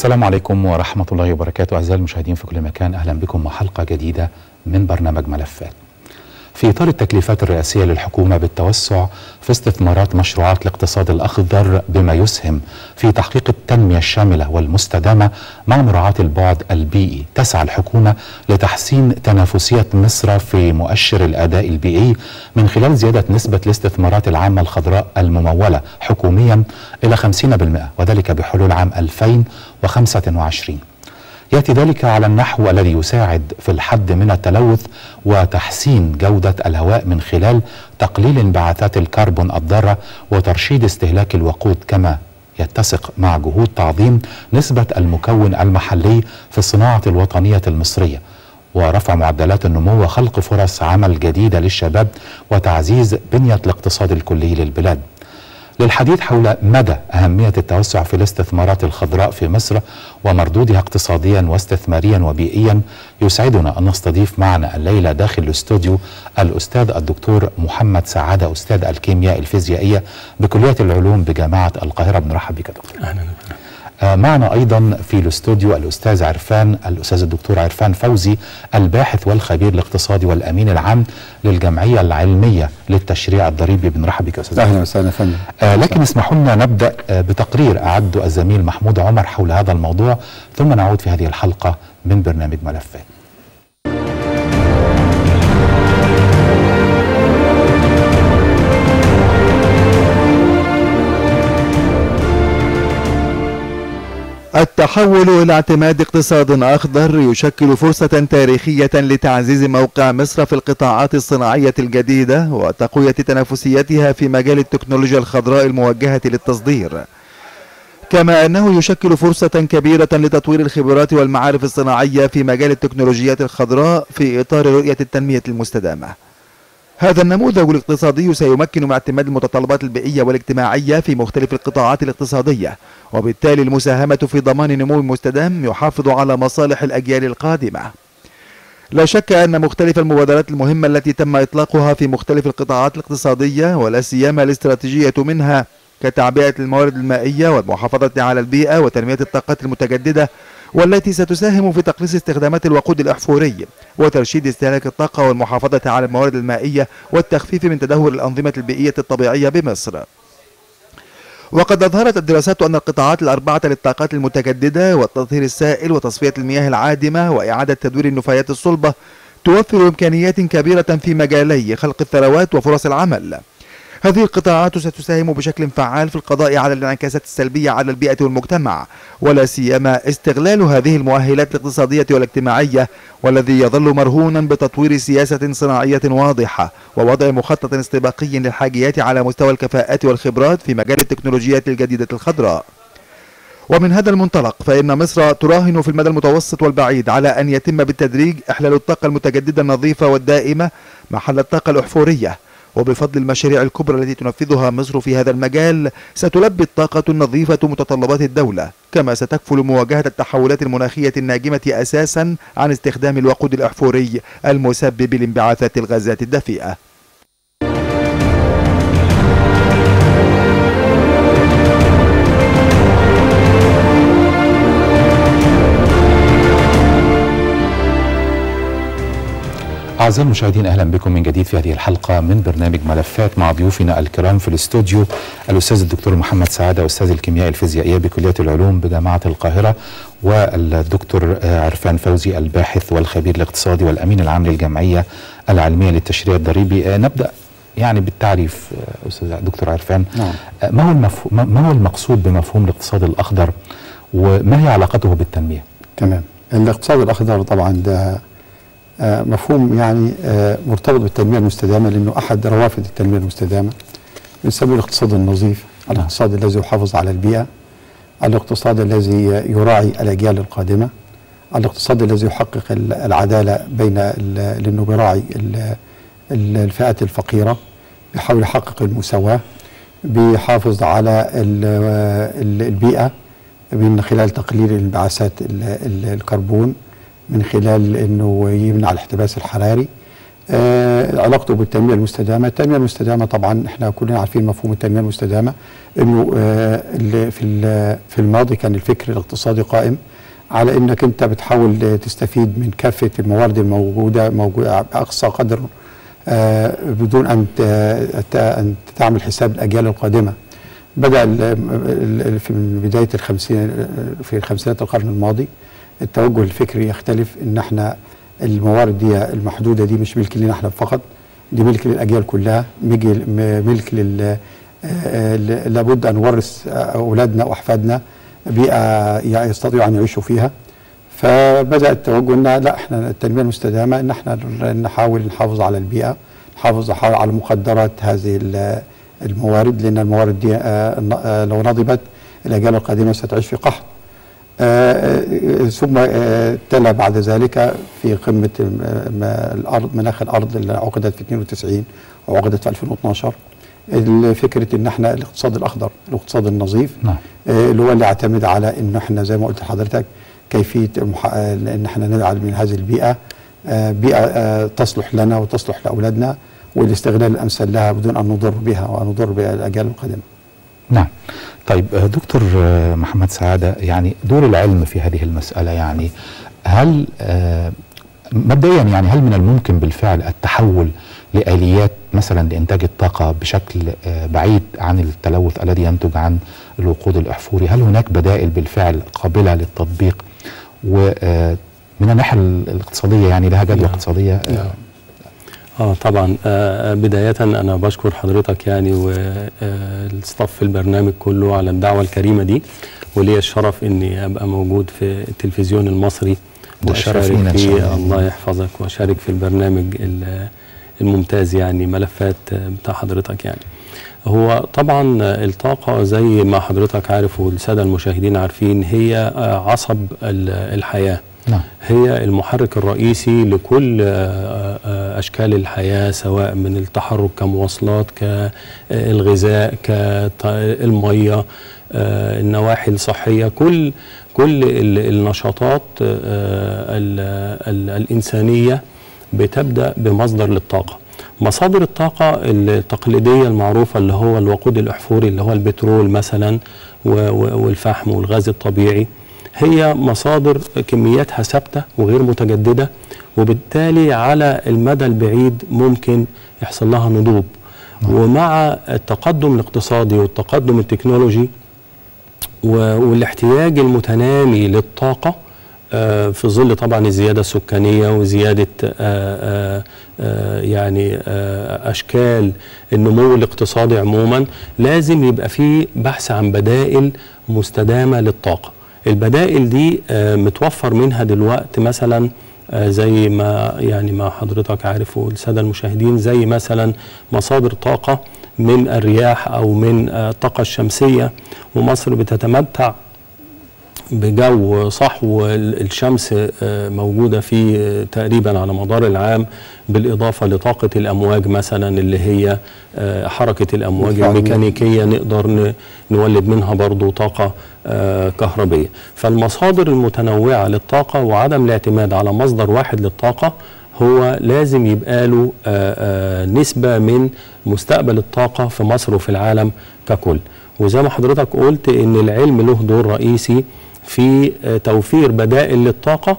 السلام عليكم ورحمة الله وبركاته أعزائي المشاهدين في كل مكان أهلا بكم وحلقة جديدة من برنامج ملفات في إطار التكليفات الرئاسية للحكومة بالتوسع في استثمارات مشروعات الاقتصاد الأخضر بما يسهم في تحقيق التنمية الشاملة والمستدامة مع مراعاة البعد البيئي تسعى الحكومة لتحسين تنافسية مصر في مؤشر الأداء البيئي من خلال زيادة نسبة الاستثمارات العامة الخضراء الممولة حكوميا إلى 50% وذلك بحلول عام 2025 ياتي ذلك على النحو الذي يساعد في الحد من التلوث وتحسين جوده الهواء من خلال تقليل انبعاثات الكربون الضاره وترشيد استهلاك الوقود كما يتسق مع جهود تعظيم نسبه المكون المحلي في الصناعه الوطنيه المصريه ورفع معدلات النمو وخلق فرص عمل جديده للشباب وتعزيز بنيه الاقتصاد الكلي للبلاد. للحديث حول مدى أهمية التوسع في الاستثمارات الخضراء في مصر ومردودها اقتصاديا واستثماريا وبيئيا يسعدنا أن نستضيف معنا الليلة داخل الاستوديو الأستاذ الدكتور محمد سعادة أستاذ الكيمياء الفيزيائية بكلية العلوم بجامعة القاهرة بنرحب بك دكتور أهلا معنا ايضا في الاستوديو الاستاذ عرفان الاستاذ الدكتور عرفان فوزي الباحث والخبير الاقتصادي والامين العام للجمعيه العلميه للتشريع الضريبي بنرحب بك استاذ اهلا وسهلا فندم آه لكن اسمحوا لنا نبدا آه بتقرير اعده الزميل محمود عمر حول هذا الموضوع ثم نعود في هذه الحلقه من برنامج ملفات التحول إلى اعتماد اقتصاد أخضر يشكل فرصة تاريخية لتعزيز موقع مصر في القطاعات الصناعية الجديدة وتقوية تنافسيتها في مجال التكنولوجيا الخضراء الموجهة للتصدير كما أنه يشكل فرصة كبيرة لتطوير الخبرات والمعارف الصناعية في مجال التكنولوجيات الخضراء في إطار رؤية التنمية المستدامة هذا النموذج الاقتصادي سيمكن من اعتماد المتطلبات البيئية والاجتماعية في مختلف القطاعات الاقتصادية وبالتالي المساهمة في ضمان نمو مستدام يحافظ على مصالح الأجيال القادمة لا شك أن مختلف المبادرات المهمة التي تم إطلاقها في مختلف القطاعات الاقتصادية ولا سيما الاستراتيجية منها كتعبئة الموارد المائية والمحافظة على البيئة وتنمية الطاقات المتجددة والتي ستساهم في تقليص استخدامات الوقود الأحفوري وترشيد استهلاك الطاقة والمحافظة على الموارد المائية والتخفيف من تدهور الأنظمة البيئية الطبيعية بمصر وقد أظهرت الدراسات أن القطاعات الأربعة للطاقات المتجددة والتطهير السائل وتصفية المياه العادمة وإعادة تدوير النفايات الصلبة توفر إمكانيات كبيرة في مجالي خلق الثروات وفرص العمل هذه القطاعات ستساهم بشكل فعال في القضاء على الانعكاسات السلبية على البيئة والمجتمع ولا سيما استغلال هذه المؤهلات الاقتصادية والاجتماعية والذي يظل مرهونا بتطوير سياسة صناعية واضحة ووضع مخطط استباقي للحاجيات على مستوى الكفاءات والخبرات في مجال التكنولوجيات الجديدة الخضراء ومن هذا المنطلق فإن مصر تراهن في المدى المتوسط والبعيد على أن يتم بالتدريج إحلال الطاقة المتجددة النظيفة والدائمة محل الطاقة الأحفورية وبفضل المشاريع الكبرى التي تنفذها مصر في هذا المجال ستلبي الطاقة النظيفة متطلبات الدولة كما ستكفل مواجهة التحولات المناخية الناجمة أساسا عن استخدام الوقود الأحفوري المسبب لانبعاثات الغازات الدفيئة أعزائي المشاهدين أهلا بكم من جديد في هذه الحلقة من برنامج ملفات مع ضيوفنا الكرام في الاستوديو الأستاذ الدكتور محمد سعادة أستاذ الكيمياء الفيزيائية بكلية العلوم بجامعة القاهرة والدكتور عرفان فوزي الباحث والخبير الاقتصادي والأمين العام للجمعية العلمية للتشريع الضريبي نبدأ يعني بالتعريف أستاذ دكتور عرفان نعم. ما هو المفهوم ما هو المقصود بمفهوم الاقتصاد الأخضر وما هي علاقته بالتنمية؟ تمام الاقتصاد الأخضر طبعا ده آه، مفهوم يعني آه، مرتبط بالتنميه المستدامه لانه احد روافد التنميه المستدامه بنسميه الاقتصاد النظيف، الاقتصاد الذي يحافظ على البيئه، الاقتصاد الذي يراعي الاجيال القادمه، الاقتصاد الذي يحقق ال- العداله بين ال- لانه بيراعي ال- ال- الفئات الفقيره، بيحاول يحقق المساواه، بيحافظ على ال- ال- البيئه من خلال تقليل انبعاثات ال- ال- الكربون من خلال انه يمنع الاحتباس الحراري آه علاقته بالتنميه المستدامه، التنميه المستدامه طبعا احنا كلنا عارفين مفهوم التنميه المستدامه انه آه ال- في ال- في الماضي كان الفكر الاقتصادي قائم على انك انت بتحاول آه، تستفيد من كافه الموارد الموجوده موجوده باقصى قدر آه، بدون ان ت- ت- ان تعمل حساب الاجيال القادمه. بدا ال- ال- في من بدايه الخمسين في الخمسينات القرن الماضي التوجه الفكري يختلف ان احنا الموارد دي المحدوده دي مش ملك لنا احنا فقط دي ملك للاجيال كلها مجي- م- ملك لل آه، آه، ل- لابد ان نورث آه، اولادنا واحفادنا بيئه يستطيعوا ان يعيشوا فيها فبدا التوجه ان لا احنا التنميه المستدامه ان احنا نحاول نحافظ على البيئه نحافظ على مقدرات هذه ال- الموارد لان الموارد دي آه، ن- آه، لو نضبت الاجيال القادمه ستعيش في قحط آه، آه، ثم آه، تلا بعد ذلك في قمه آه، ما- الارض مناخ الارض اللي عقدت في 92 وعقدت في 2012 فكره ان احنا الاقتصاد الاخضر الاقتصاد النظيف نعم آه، اللي هو اللي يعتمد على ان احنا زي ما قلت لحضرتك كيفيه المح- آه، ان احنا نجعل من هذه البيئه آه، بيئه آه، تصلح لنا وتصلح لاولادنا والاستغلال الامثل لها بدون ان نضر بها ونضر بالاجيال القادمه. نعم طيب آه، دكتور آه، محمد سعادة يعني دور العلم في هذه المسألة يعني هل آه، مبدئيا يعني هل من الممكن بالفعل التحول لآليات مثلا لإنتاج الطاقة بشكل آه، بعيد عن التلوث الذي ينتج عن الوقود الأحفوري هل هناك بدائل بالفعل قابلة للتطبيق ومن الناحية الاقتصادية يعني لها جدوى نعم. اقتصادية آه، نعم. اه طبعا آه بداية انا بشكر حضرتك يعني والستاف البرنامج كله على الدعوة الكريمة دي ولي الشرف اني ابقى موجود في التلفزيون المصري ده واشارك شرفينا إن شاء فيه الله. الله يحفظك واشارك في البرنامج ال- الممتاز يعني ملفات بتاع حضرتك يعني هو طبعا الطاقة زي ما حضرتك عارف والسادة المشاهدين عارفين هي آه، عصب ال- الحياة نعم هي المحرك الرئيسي لكل آه، آه، اشكال الحياه سواء من التحرك كمواصلات كالغذاء كالميه النواحي الصحيه كل كل ال- النشاطات آه، ال- ال- الانسانيه بتبدا بمصدر للطاقه مصادر الطاقة التقليدية المعروفة اللي هو الوقود الأحفوري اللي هو البترول مثلا و- و- والفحم والغاز الطبيعي هي مصادر كمياتها ثابته وغير متجدده وبالتالي على المدى البعيد ممكن يحصل لها نضوب ومع التقدم الاقتصادي والتقدم التكنولوجي و- والاحتياج المتنامي للطاقة آه، في ظل طبعا الزيادة السكانية وزيادة آه، آه، آه، يعني آه، أشكال النمو الاقتصادي عموما لازم يبقى في بحث عن بدائل مستدامة للطاقة البدائل دي آه، متوفر منها دلوقتي مثلا آه، زي ما يعني ما حضرتك عارف والساده المشاهدين زي مثلا مصادر طاقه من الرياح او من آه، الطاقه الشمسيه ومصر بتتمتع بجو صحو الشمس آه، موجودة فيه آه، تقريبا على مدار العام بالإضافة لطاقة الأمواج مثلا اللي هي آه، حركة الأمواج بالفعل. الميكانيكية نقدر ن- نولد منها برضو طاقة آه، كهربية فالمصادر المتنوعة للطاقة وعدم الاعتماد على مصدر واحد للطاقة هو لازم يبقى له آه، آه، نسبة من مستقبل الطاقة في مصر وفي العالم ككل وزي ما حضرتك قلت ان العلم له دور رئيسي في آه، توفير بدائل للطاقة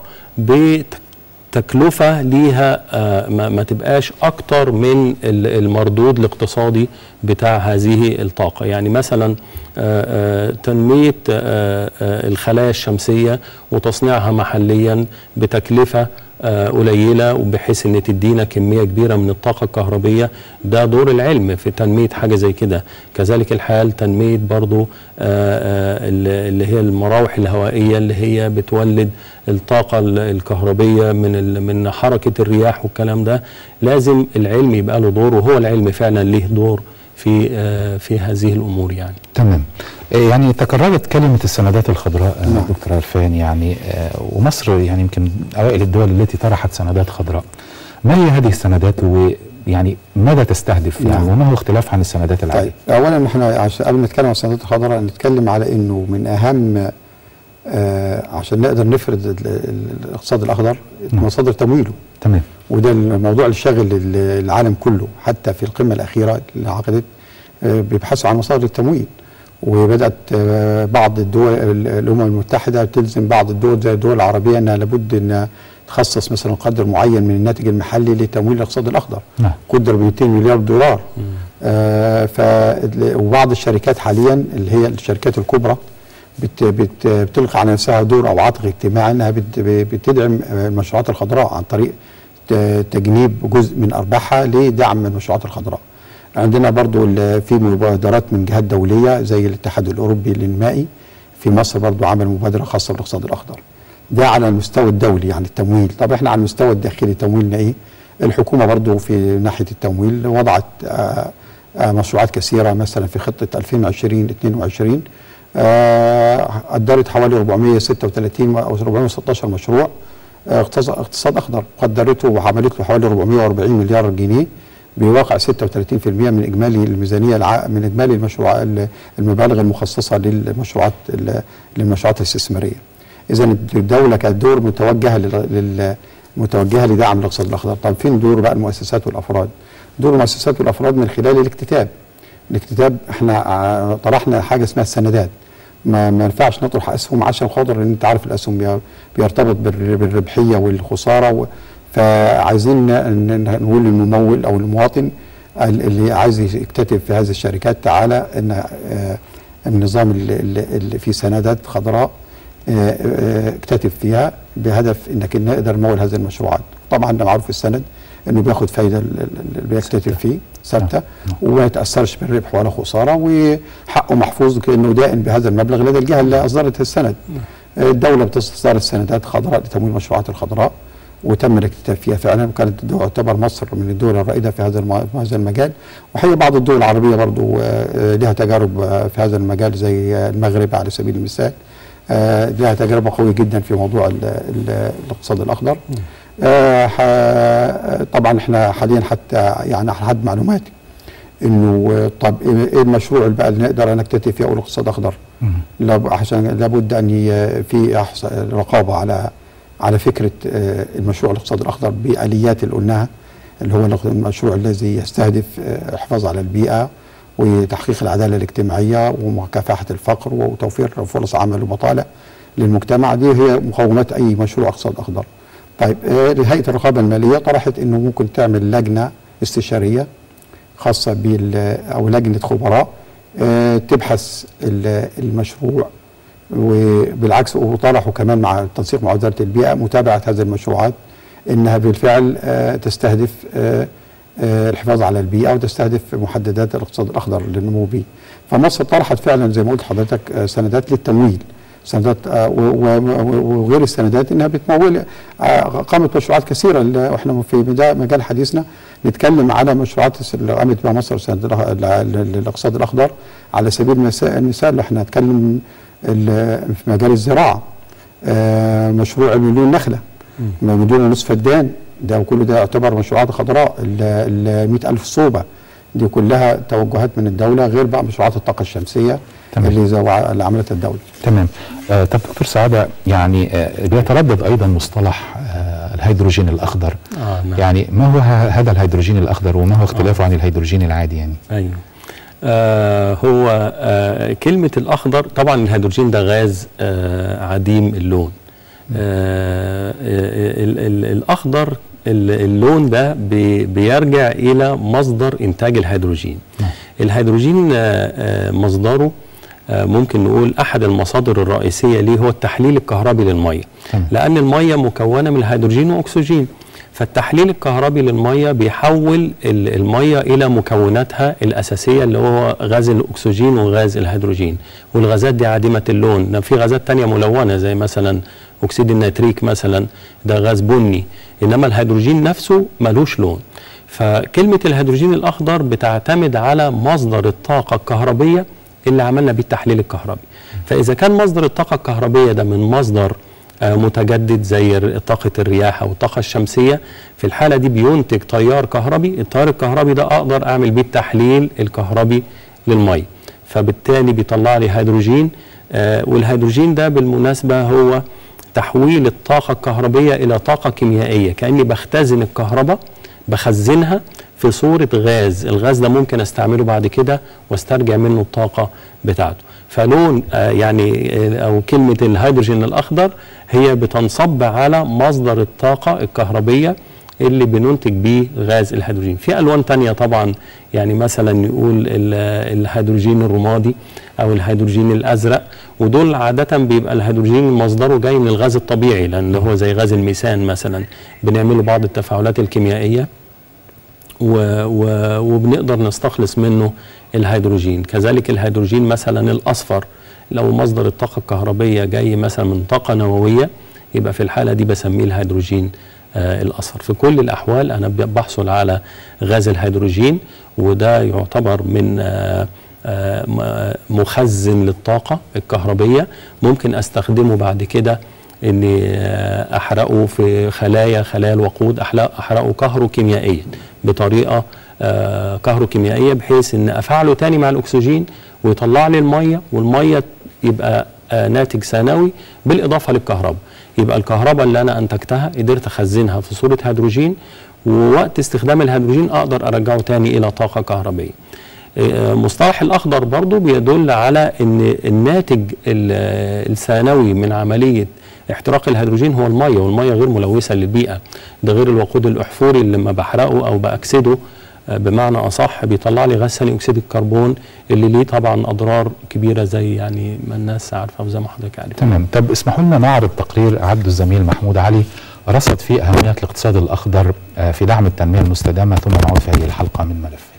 بتكلفة ليها آه، ما ما تبقاش أكتر من ال- المردود الاقتصادي بتاع هذه الطاقة يعني مثلا آه، آه، تنمية آه، آه، الخلايا الشمسية وتصنيعها محليا بتكلفة آه، قليله وبحيث ان تدينا كميه كبيره من الطاقه الكهربيه ده دور العلم في تنميه حاجه زي كده كذلك الحال تنميه برضو آه، آه، ال- اللي هي المراوح الهوائيه اللي هي بتولد الطاقه ال- الكهربيه من ال- من حركه الرياح والكلام ده لازم العلم يبقى له دور وهو العلم فعلا ليه دور في آه، في هذه الامور يعني تمام آه، يعني تكررت كلمة السندات الخضراء آه، نعم. دكتور عرفان يعني آه، ومصر يعني يمكن أوائل الدول التي طرحت سندات خضراء ما هي هذه السندات ويعني ماذا تستهدف يعني نعم. وما هو اختلاف عن السندات العادية طيب اولا احنا عشان قبل ما نتكلم عن السندات الخضراء نتكلم على انه من اهم آه عشان نقدر نفرد ال- ال- الاقتصاد الاخضر مصادر تمويله تمام وده الموضوع اللي شاغل ال- العالم كله حتى في القمه الاخيره اللي عقدت آه، بيبحثوا عن مصادر التمويل وبدات آه، بعض الدول ال- الامم المتحده تلزم بعض الدول زي الدول العربيه انها لابد ان تخصص مثلا قدر معين من الناتج المحلي لتمويل الاقتصاد الاخضر نعم. قدر ب 200 مليار دولار آه ف وبعض الشركات حاليا اللي هي الشركات الكبرى بت بت بتلقي على نفسها دور او عاتق اجتماعي انها بت بتدعم آه، المشروعات الخضراء عن طريق ت- تجنيب جزء من ارباحها لدعم المشروعات الخضراء. عندنا برضو ال- في مبادرات من جهات دوليه زي الاتحاد الاوروبي للمائي في مصر برضو عمل مبادره خاصه بالاقتصاد الاخضر. ده على المستوى الدولي يعني التمويل، طب احنا على المستوى الداخلي تمويلنا ايه؟ الحكومه برضو في ناحيه التمويل وضعت آه، آه، مشروعات كثيره مثلا في خطه 2020 22 آه، قدرت حوالي 436 او 416 مشروع آه، اقتص- اقتصاد اخضر قدرته وعملت له حوالي 440 مليار جنيه بواقع 36% من اجمالي الميزانيه الع... من اجمالي المشروع المبالغ المخصصه للمشروعات ال- للمشروعات الاستثماريه. اذا الدوله كانت دور متوجهه لل... لل... متوجهه لدعم الاقتصاد الاخضر، طب فين دور بقى المؤسسات والافراد؟ دور المؤسسات والافراد من خلال الاكتتاب. الاكتتاب احنا ع- طرحنا حاجه اسمها السندات. ما ما ينفعش نطرح اسهم عشان خاطر لان انت عارف الاسهم بي- بيرتبط بالر- بالربحيه والخساره و... فعايزين ن- ن- نقول للممول او المواطن ال- اللي عايز يكتتب في هذه الشركات تعالى ان آه، النظام اللي, اللي اللي فيه سندات خضراء آه، آه، اكتتب فيها بهدف انك نقدر نمول هذه المشروعات طبعا ده معروف السند انه بياخد فايده ال- ال- اللي بيكتتب فيه ثابته وما يتاثرش بالربح ولا خساره وحقه محفوظ كانه دائن بهذا المبلغ لدى الجهه اللي اصدرت السند آه، الدوله بتصدر السندات خضراء لتمويل المشروعات الخضراء وتم الاكتتاب فيها فعلا وكانت تعتبر مصر من الدول الرائده في هذا الم- في هذا المجال وحقيقه بعض الدول العربيه برضو آه، آه، لها تجارب آه، في هذا المجال زي آه، المغرب على سبيل المثال آه، لها تجربه قويه جدا في موضوع ال- ال- الاقتصاد الاخضر آه، ح- طبعا احنا حاليا حتى يعني على حد معلوماتي انه آه، طب ايه إيه المشروع اللي بقى اللي نقدر نكتفي فيه او الاقتصاد الاخضر لاب- عشان لابد ان ي- في أحس- رقابه على على فكره آه، المشروع الاقتصاد الاخضر باليات اللي قلناها اللي هو الاق- المشروع الذي يستهدف آه، الحفاظ على البيئه وتحقيق العداله الاجتماعيه ومكافحه الفقر وتوفير فرص عمل وبطاله للمجتمع دي هي مقومات اي مشروع اقتصاد اخضر. طيب آه، هيئه الرقابه الماليه طرحت انه ممكن تعمل لجنه استشاريه خاصه بال او لجنه خبراء آه، تبحث ال- المشروع وبالعكس وطرحوا كمان مع التنسيق مع وزاره البيئه متابعه هذه المشروعات انها بالفعل آه، تستهدف آه، آه، الحفاظ على البيئه وتستهدف محددات الاقتصاد الاخضر للنمو به. فمصر طرحت فعلا زي ما قلت لحضرتك آه، سندات للتمويل سندات آه، و- و- وغير السندات انها بتمول آه، قامت مشروعات كثيره اللي احنا في مجا- مجال حديثنا نتكلم على مشروعات الس- اللي قامت بها مصر سند الأخ- ال- ال- الاقتصاد الاخضر على سبيل المثال المثال اللي احنا هنتكلم ال- في مجال الزراعه آه، مشروع مليون نخله مليون نصف فدان ده وكل ده يعتبر مشروعات خضراء ال 100000 صوبه دي كلها توجهات من الدوله غير بقى مشروعات الطاقه الشمسيه تمام. اللي زو- اللي عملتها الدوله تمام آه طب دكتور سعاده يعني آه بيتردد ايضا مصطلح آه الهيدروجين الاخضر آه نعم. يعني ما هو ه- هذا الهيدروجين الاخضر وما هو اختلافه عن الهيدروجين العادي يعني ايوه آه هو آه كلمة الأخضر طبعا الهيدروجين ده غاز آه عديم اللون آه ال ال الأخضر ال- اللون ده بي بيرجع إلى مصدر إنتاج الهيدروجين الهيدروجين آه آه مصدره آه ممكن نقول أحد المصادر الرئيسية ليه هو التحليل الكهربي للمية تمام. لأن المية مكونة من الهيدروجين وأكسجين فالتحليل الكهربي للميه بيحول ال- الميه الى مكوناتها الاساسيه اللي هو غاز الاكسجين وغاز الهيدروجين والغازات دي عديمه اللون ده في غازات تانية ملونه زي مثلا اكسيد النيتريك مثلا ده غاز بني انما الهيدروجين نفسه ملوش لون فكلمه الهيدروجين الاخضر بتعتمد على مصدر الطاقه الكهربيه اللي عملنا بيه التحليل الكهربي فاذا كان مصدر الطاقه الكهربيه ده من مصدر آه، متجدد زي ر- طاقة الرياح أو الطاقة الشمسية في الحالة دي بينتج تيار كهربي التيار الكهربي ده أقدر أعمل بيه التحليل الكهربي للمية فبالتالي بيطلع لي هيدروجين آه، والهيدروجين ده بالمناسبة هو تحويل الطاقة الكهربية إلى طاقة كيميائية كأني بختزن الكهرباء بخزنها في صورة غاز الغاز ده ممكن استعمله بعد كده واسترجع منه الطاقة بتاعته فلون آه، يعني آه، أو كلمة الهيدروجين الأخضر هي بتنصب على مصدر الطاقة الكهربية اللي بننتج بيه غاز الهيدروجين في الوان تانية طبعا يعني مثلا نقول ال- الهيدروجين الرمادي او الهيدروجين الازرق ودول عاده بيبقى الهيدروجين مصدره جاي من الغاز الطبيعي لان هو زي غاز الميثان مثلا بنعمله بعض التفاعلات الكيميائيه و و وبنقدر نستخلص منه الهيدروجين كذلك الهيدروجين مثلا الأصفر لو مصدر الطاقة الكهربية جاي مثلا من طاقة نووية يبقى في الحالة دي بسميه الهيدروجين آه الأصفر في كل الأحوال أنا ب- بحصل على غاز الهيدروجين وده يعتبر من آه آه م- مخزن للطاقة الكهربية ممكن أستخدمه بعد كده اني آه، احرقه في خلايا خلايا الوقود احرق- احرقه كهروكيميائيا بطريقه آه، كهروكيميائيه بحيث ان افعله تاني مع الاكسجين ويطلع لي الميه والميه يبقى آه، ناتج ثانوي بالاضافه للكهرباء يبقى الكهرباء اللي انا انتجتها قدرت اخزنها في صوره هيدروجين ووقت استخدام الهيدروجين اقدر ارجعه تاني الى طاقه كهربيه آه، مصطلح الاخضر برضو بيدل على ان الناتج ال- الثانوي من عمليه احتراق الهيدروجين هو الميه والميه غير ملوثه للبيئه ده غير الوقود الاحفوري اللي لما بحرقه او باكسده آه، بمعنى اصح بيطلع لي غاز ثاني اكسيد الكربون اللي ليه طبعا اضرار كبيره زي يعني ما الناس عارفه وزي ما حضرتك عارف تمام طب اسمحوا لنا نعرض تقرير عبده الزميل محمود علي رصد فيه أهمية الاقتصاد الأخضر آه، في دعم التنمية المستدامة ثم نعود في هذه الحلقة من ملفات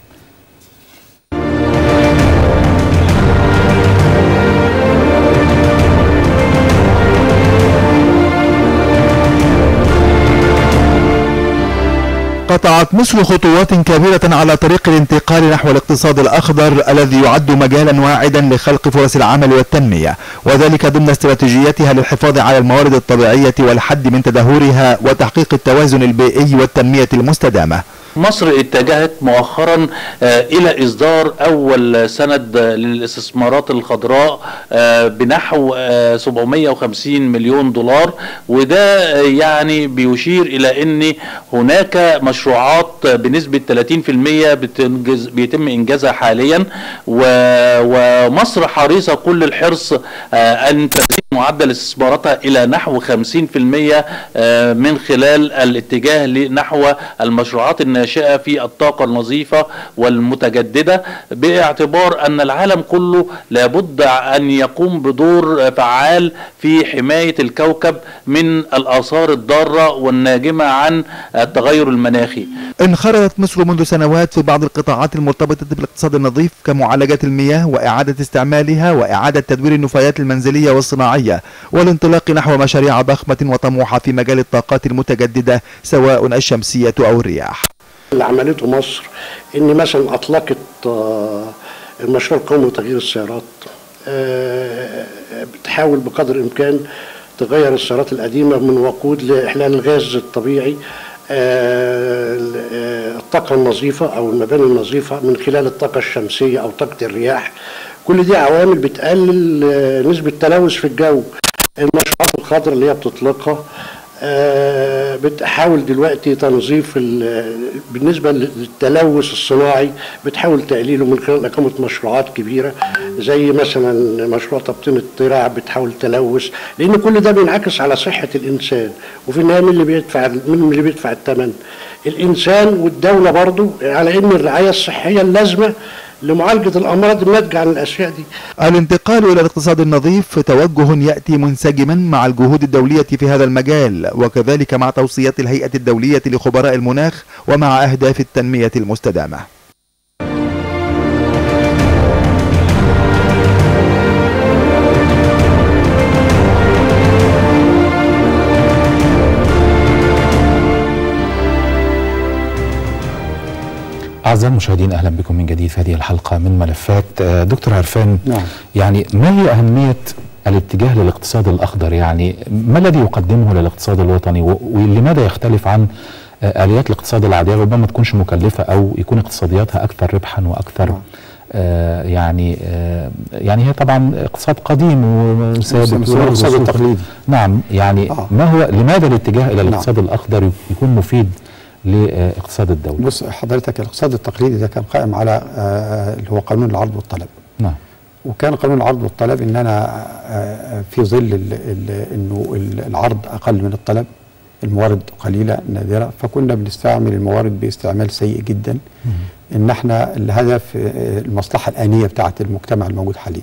قطعت مصر خطوات كبيرة على طريق الانتقال نحو الاقتصاد الأخضر الذي يعد مجالا واعدا لخلق فرص العمل والتنمية وذلك ضمن استراتيجيتها للحفاظ على الموارد الطبيعية والحد من تدهورها وتحقيق التوازن البيئي والتنمية المستدامة مصر اتجهت مؤخرا آه، الى اصدار اول سند آه، للاستثمارات الخضراء آه، بنحو آه، 750 مليون دولار وده آه، يعني بيشير الى ان هناك مشروعات بنسبه 30% بتنجز بيتم انجازها حاليا و- ومصر حريصه كل الحرص آه، ان تزيد معدل استثماراتها الى نحو 50% آه، من خلال الاتجاه نحو المشروعات الناشئه في الطاقه النظيفه والمتجدده باعتبار ان العالم كله لابد ان يقوم بدور فعال في حمايه الكوكب من الاثار الضاره والناجمه عن التغير المناخي انخرطت مصر منذ سنوات في بعض القطاعات المرتبطة بالاقتصاد النظيف كمعالجة المياه وإعادة استعمالها وإعادة تدوير النفايات المنزلية والصناعية والانطلاق نحو مشاريع ضخمة وطموحة في مجال الطاقات المتجددة سواء الشمسية أو الرياح اللي عملته مصر ان مثلا اطلقت آه، المشروع القومي لتغيير السيارات آه، بتحاول بقدر الامكان تغير السيارات القديمه من وقود لاحلال الغاز الطبيعي آه، ال- آه، الطاقه النظيفه او المباني النظيفه من خلال الطاقه الشمسيه او طاقه الرياح كل دي عوامل بتقلل آه، نسبه تلوث في الجو المشروعات الخضراء اللي هي بتطلقها آه، بتحاول دلوقتي تنظيف ال- بالنسبة للتلوث الصناعي بتحاول تقليله من خلال إقامة مشروعات كبيرة زي مثلا مشروع تبطين الطراع بتحاول تلوث لأن كل ده بينعكس على صحة الإنسان وفي النهاية مين اللي بيدفع مين اللي بيدفع الثمن؟ الإنسان والدولة برضو على إن الرعاية الصحية اللازمة لمعالجة الأمراض الناتجة عن الأشياء دي الانتقال إلى الاقتصاد النظيف توجه يأتي منسجما مع الجهود الدولية في هذا المجال وكذلك مع توصيات الهيئة الدولية لخبراء المناخ ومع أهداف التنمية المستدامة أعزائي المشاهدين أهلا بكم من جديد في هذه الحلقة من ملفات آه، دكتور عرفان نعم. يعني ما هي أهمية الاتجاه للاقتصاد الأخضر يعني ما الذي يقدمه للاقتصاد الوطني و- ولماذا يختلف عن آه، آليات الاقتصاد العادية ربما تكونش مكلفة أو يكون اقتصادياتها أكثر ربحا وأكثر نعم. آه يعني آه يعني هي طبعا اقتصاد قديم وثابت بس هو وله الاقتصاد رسوخ. التقليدي نعم يعني آه. ما هو لماذا الاتجاه الى الاقتصاد الاخضر يكون مفيد لاقتصاد الدوله بص حضرتك الاقتصاد التقليدي ده كان قائم على آه، اللي هو قانون العرض والطلب نعم وكان قانون العرض والطلب ان انا آه، في ظل ال- ال- انه ال- العرض اقل من الطلب الموارد قليله نادره فكنا بنستعمل الموارد باستعمال سيء جدا ان احنا الهدف آه، المصلحه الانيه بتاعه المجتمع الموجود حاليا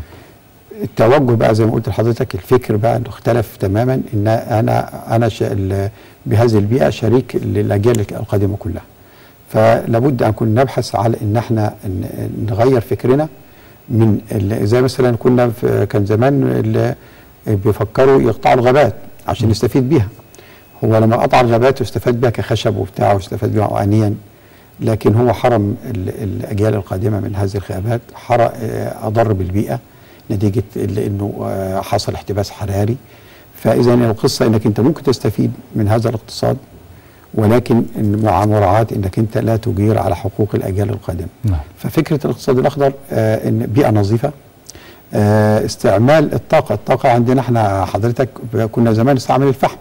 التوجه بقى زي ما قلت لحضرتك الفكر بقى انه اختلف تماما ان انا انا ش- ال- بهذه البيئه شريك للاجيال القادمه كلها فلابد ان كنا نبحث على ان احنا ن- نغير فكرنا من ال- زي مثلا كنا في كان زمان ال- بيفكروا يقطعوا الغابات عشان يستفيد بيها هو لما قطع الغابات واستفاد بيها كخشب وبتاع واستفاد بيها انيا لكن هو حرم ال- الاجيال القادمه من هذه الغابات حر آه، اضر بالبيئه نتيجه ال- انه آه، حصل احتباس حراري فاذا القصه انك انت ممكن تستفيد من هذا الاقتصاد ولكن إن مع مراعاه انك انت لا تجير على حقوق الاجيال القادمه نعم ففكره الاقتصاد الاخضر آه ان بيئه نظيفه آه استعمال الطاقه الطاقه عندنا احنا حضرتك كنا زمان نستعمل الفحم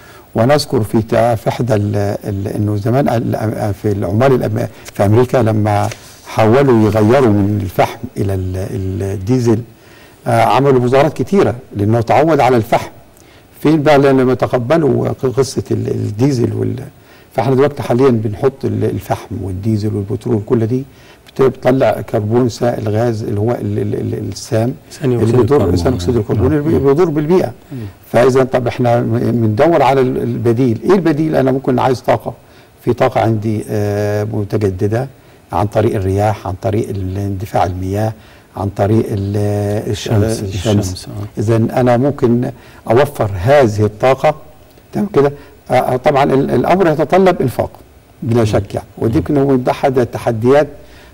ونذكر في تا- في احدى ال- ال- انه زمان ال- في العمال الأم- في امريكا لما حاولوا يغيروا من الفحم الى ال- الديزل آه عملوا مظاهرات كتيره لانه تعود على الفحم فين بقى لما تقبلوا قصه ال- الديزل وال فاحنا دلوقتي حاليا بنحط ال- الفحم والديزل والبترول كل دي بت- بتطلع كربون سائل غاز اللي هو ال- ال- ال- السام ثاني اللي أكسيد بيضر الكربون. ثاني اكسيد الكربون نعم. اللي بيضر بالبيئه فاذا طب احنا م- بندور على ال- البديل ايه البديل انا ممكن عايز طاقه في طاقه عندي آه، متجدده عن طريق الرياح عن طريق ال- اندفاع المياه عن طريق ال- الشمس الشمس الشمس آه. اذا انا ممكن اوفر هذه الطاقه تمام كده آه، آه، طبعا ال- الامر يتطلب انفاق بلا شك يعني ودي يمكن هو ده احد التحديات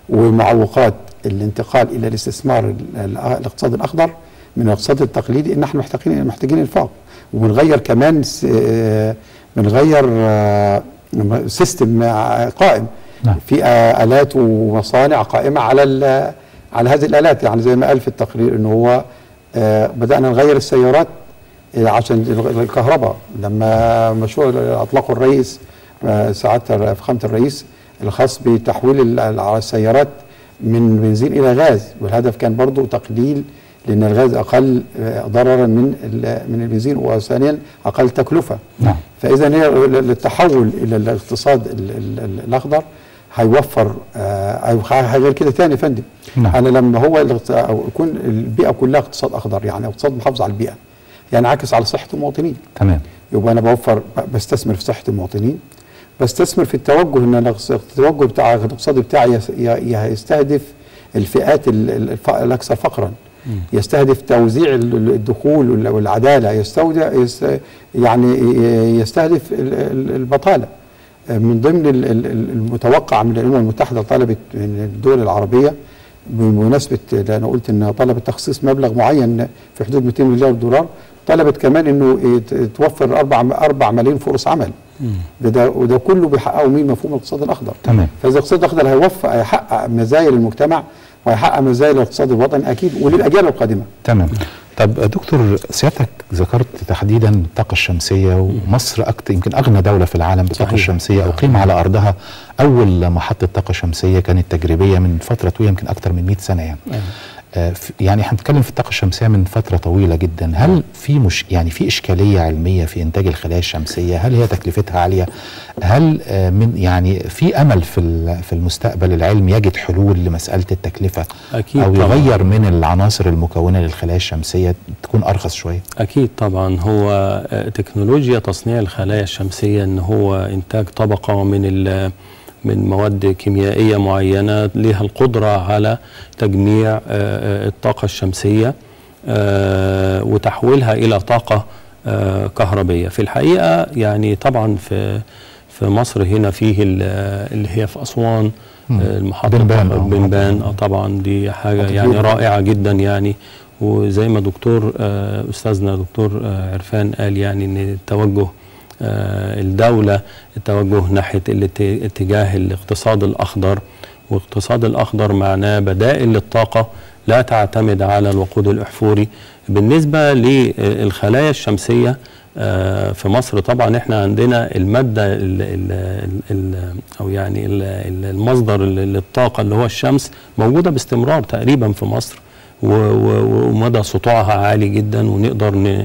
ومعوقات الانتقال الى الاستثمار ال- ال- الاقتصاد الاخضر من الاقتصاد التقليدي ان احنا محتاجين محتاجين انفاق وبنغير كمان س- آه، بنغير آه، سيستم آه، قائم نعم. في آه، الات ومصانع قائمه على ال- على هذه الالات يعني زي ما قال في التقرير ان هو آه، بدانا نغير السيارات آه، عشان ال- الكهرباء لما مشروع اطلقه الرئيس آه، سعاده فخامه الرئيس الخاص بتحويل ال- ال- السيارات من بنزين الى غاز والهدف كان برضو تقليل لان الغاز اقل آه، ضررا من ال- من البنزين وثانيا اقل تكلفه نعم. فاذا هي ال- التحول الى الاقتصاد ال- ال- ال- الاخضر هيوفر آه، أو ح- غير كده تاني يا فندم نعم. انا لما هو الاقت- أو يكون البيئه كلها اقتصاد اخضر يعني اقتصاد محافظ على البيئه يعني عاكس على صحه المواطنين تمام يبقى انا بوفر ب- بستثمر في صحه المواطنين بستثمر في التوجه ان أنا الأقص- التوجه بتاع الاقتصادي بتاعي يس- ي- ي- يستهدف الفئات ال- ال- الف- الاكثر فقرا يستهدف توزيع ال- ال- الدخول وال- والعداله يستودع يس يعني ي- يستهدف ال- ال- البطاله من ضمن ال- ال- ال- المتوقع من الامم المتحده طلبت من الدول العربيه بمناسبه ده انا قلت ان طلبت تخصيص مبلغ معين في حدود 200 مليار دولار طلبت كمان انه يت- توفر اربع اربع ملايين فرص عمل ده, ده وده كله بيحققه مين مفهوم الاقتصاد الاخضر تمام. فاذا الاقتصاد الاخضر هيوفر هيحقق مزايا للمجتمع وهيحقق مزايا للاقتصاد الوطني اكيد وللاجيال القادمه تمام طب دكتور سيادتك ذكرت تحديدا الطاقة الشمسية ومصر أكتر يمكن أغنى دولة في العالم بالطاقة صحيح. الشمسية أقيم على أرضها أول محطة طاقة شمسية كانت تجريبية من فترة طويلة يمكن أكتر من 100 سنة يعني آه، في- يعني احنا بنتكلم في الطاقة الشمسية من فترة طويلة جدا هل في مش يعني في إشكالية علمية في إنتاج الخلايا الشمسية هل هي تكلفتها عالية هل آه، من يعني في أمل في ال- في المستقبل العلم يجد حلول لمسألة التكلفة أكيد أو طبعاً. يغير من العناصر المكونة للخلايا الشمسية تكون أرخص شوية أكيد طبعا هو آه، تكنولوجيا تصنيع الخلايا الشمسية إن هو إنتاج طبقة من ال- من مواد كيميائية معينة لها القدرة على تجميع آه، آه، الطاقة الشمسية آه، وتحويلها إلى طاقة آه، كهربية في الحقيقة يعني طبعا في في مصر هنا فيه ال- اللي هي في أسوان مم. آه، المحطة بنبان، آه، بنبان محطة آه، طبعا دي حاجة محطة يعني كبيرة. رائعة جدا يعني وزي ما دكتور آه، استاذنا دكتور آه، عرفان قال يعني ان التوجه آه، الدوله التوجه ناحيه الات- اتجاه الاقتصاد الاخضر واقتصاد الاخضر معناه بدائل للطاقه لا تعتمد على الوقود الاحفوري بالنسبه للخلايا الشمسيه آه، في مصر طبعا احنا عندنا الماده ال ال ال او يعني ال- ال- المصدر ال- للطاقه اللي هو الشمس موجوده باستمرار تقريبا في مصر و- و- ومدى سطوعها عالي جدا ونقدر ن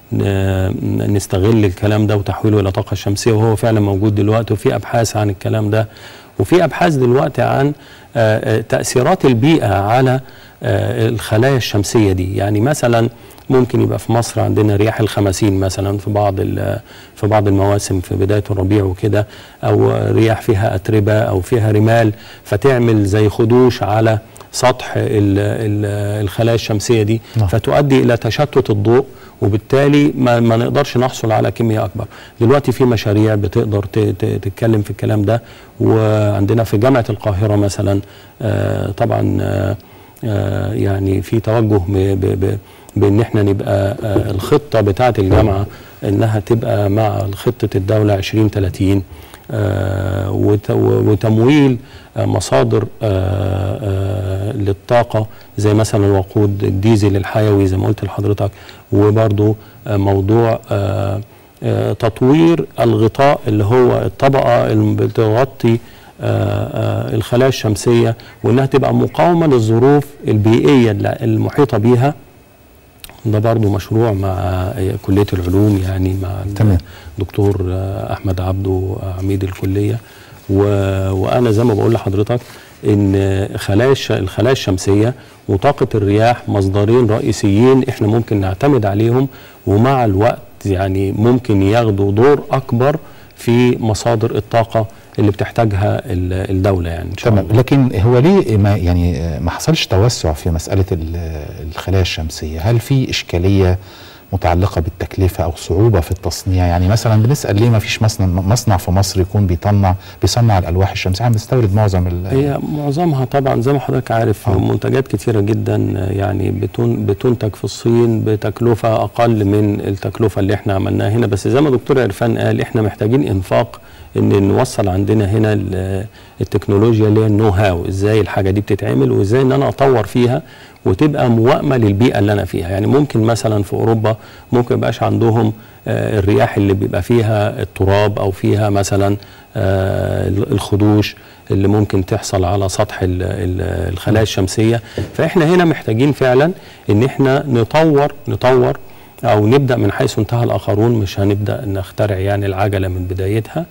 ن- نستغل الكلام ده وتحويله الى طاقه شمسيه وهو فعلا موجود دلوقتي وفي ابحاث عن الكلام ده وفي ابحاث دلوقتي عن آه، آه، تاثيرات البيئه على آه، الخلايا الشمسيه دي يعني مثلا ممكن يبقى في مصر عندنا رياح الخمسين مثلا في بعض ال- في بعض المواسم في بدايه الربيع وكده او رياح فيها اتربه او فيها رمال فتعمل زي خدوش على سطح ال- ال- الخلايا الشمسيه دي نعم. فتؤدي الى تشتت الضوء وبالتالي ما, ما نقدرش نحصل على كميه اكبر دلوقتي في مشاريع بتقدر ت- ت- تتكلم في الكلام ده وعندنا في جامعه القاهره مثلا آه، طبعا آه، آه، يعني في توجه ب- ب- ب- بان احنا نبقى آه، الخطه بتاعه الجامعه انها تبقى مع خطه الدوله 2030 آه، وت- وتمويل آه، مصادر آه، آه، للطاقه زي مثلا الوقود الديزل الحيوي زي ما قلت لحضرتك وبرضو آه، موضوع آه، آه، تطوير الغطاء اللي هو الطبقه اللي بتغطي آه، آه، الخلايا الشمسيه وانها تبقى مقاومه للظروف البيئيه اللي- المحيطه بيها ده برضو مشروع مع كليه العلوم يعني مع تمام. الدكتور آه، احمد عبده عميد الكليه و... وانا زي ما بقول لحضرتك ان خلايا الش... الخلايا الشمسيه وطاقه الرياح مصدرين رئيسيين احنا ممكن نعتمد عليهم ومع الوقت يعني ممكن ياخدوا دور اكبر في مصادر الطاقه اللي بتحتاجها ال- الدوله يعني ان شاء تمام الله لكن هو ليه ما يعني آه، ما حصلش توسع في مساله ال- الخلايا الشمسيه هل في اشكاليه متعلقه بالتكلفه او صعوبه في التصنيع يعني مثلا بنسال ليه ما فيش مصنع مصنع في مصر يكون بيطلع بيصنع الالواح الشمسيه احنا بنستورد معظم ال- هي معظمها طبعا زي ما حضرتك عارف آه. منتجات كتيرة جدا آه، يعني بتن بتنتج في الصين بتكلفة أقل من التكلفة اللي احنا عملناها هنا بس زي ما دكتور عرفان قال احنا محتاجين إنفاق إن نوصل عندنا هنا ال- التكنولوجيا اللي هي النو هاو ازاي الحاجة دي بتتعمل وازاي ان انا اطور فيها وتبقى موائمة للبيئة اللي انا فيها يعني ممكن مثلا في اوروبا ممكن يبقاش عندهم آه، الرياح اللي بيبقى فيها التراب او فيها مثلا آه، الخدوش اللي ممكن تحصل على سطح ال- ال- الخلايا الشمسيه فاحنا هنا محتاجين فعلا ان احنا نطور نطور او نبدا من حيث انتهى الاخرون مش هنبدا نخترع يعني العجله من بدايتها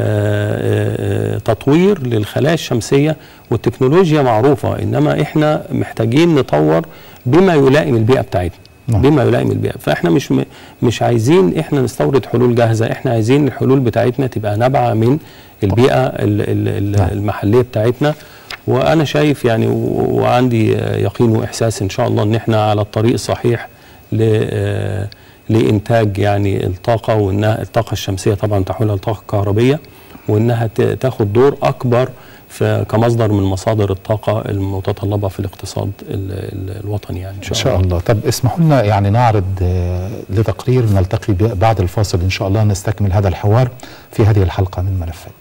آه، آه، تطوير للخلايا الشمسيه والتكنولوجيا معروفه انما احنا محتاجين نطور بما يلائم البيئه بتاعتنا نعم. بما يلائم البيئه فاحنا مش م- مش عايزين احنا نستورد حلول جاهزه احنا عايزين الحلول بتاعتنا تبقى نابعه من البيئه ال- ال- نعم. ال- المحليه بتاعتنا وانا شايف يعني و- وعندي آه، يقين واحساس ان شاء الله ان احنا على الطريق الصحيح ل آه، لانتاج يعني الطاقه وانها الطاقه الشمسيه طبعا تحويلها لطاقه كهربيه وانها ت- تاخد دور اكبر في كمصدر من مصادر الطاقه المتطلبه في الاقتصاد ال- ال- الوطني يعني ان شاء, ان شاء الله طب اسمحوا لنا يعني نعرض آه، لتقرير نلتقي به بعد الفاصل ان شاء الله نستكمل هذا الحوار في هذه الحلقه من ملفات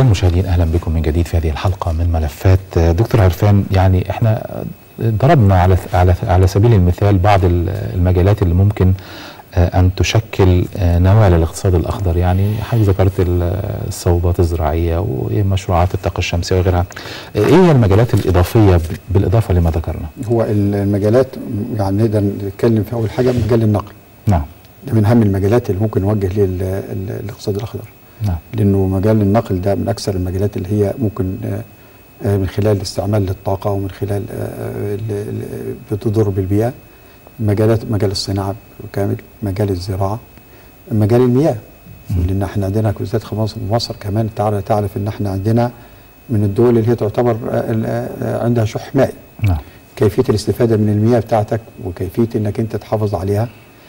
أعزائي المشاهدين أهلا بكم من جديد في هذه الحلقة من ملفات آه، دكتور عرفان يعني احنا ضربنا على على على سبيل المثال بعض ال- المجالات اللي ممكن آه، أن تشكل آه، نواة للاقتصاد الأخضر يعني حضرتك ذكرت ال- الصوبات الزراعية ومشروعات الطاقة الشمسية وغيرها آه، إيه هي المجالات الإضافية ب- بالإضافة لما ذكرنا هو المجالات يعني نقدر نتكلم في اول حاجه مجال النقل نعم ده من اهم المجالات اللي ممكن نوجه ليه ال- ال- الاقتصاد الاخضر نعم لانه مجال النقل ده من اكثر المجالات اللي هي ممكن آه، آه، من خلال استعمال للطاقه ومن خلال آه، ال- ال- بتضر بالبيئه مجالات مجال الصناعه بالكامل مجال الزراعه مجال المياه لان احنا عندنا بالذات في مصر مصر كمان تعرف تعرف ان احنا عندنا من الدول اللي هي تعتبر آه، ال- آه، عندها شح مائي نعم كيفيه الاستفاده من المياه بتاعتك وكيفيه انك انت تحافظ عليها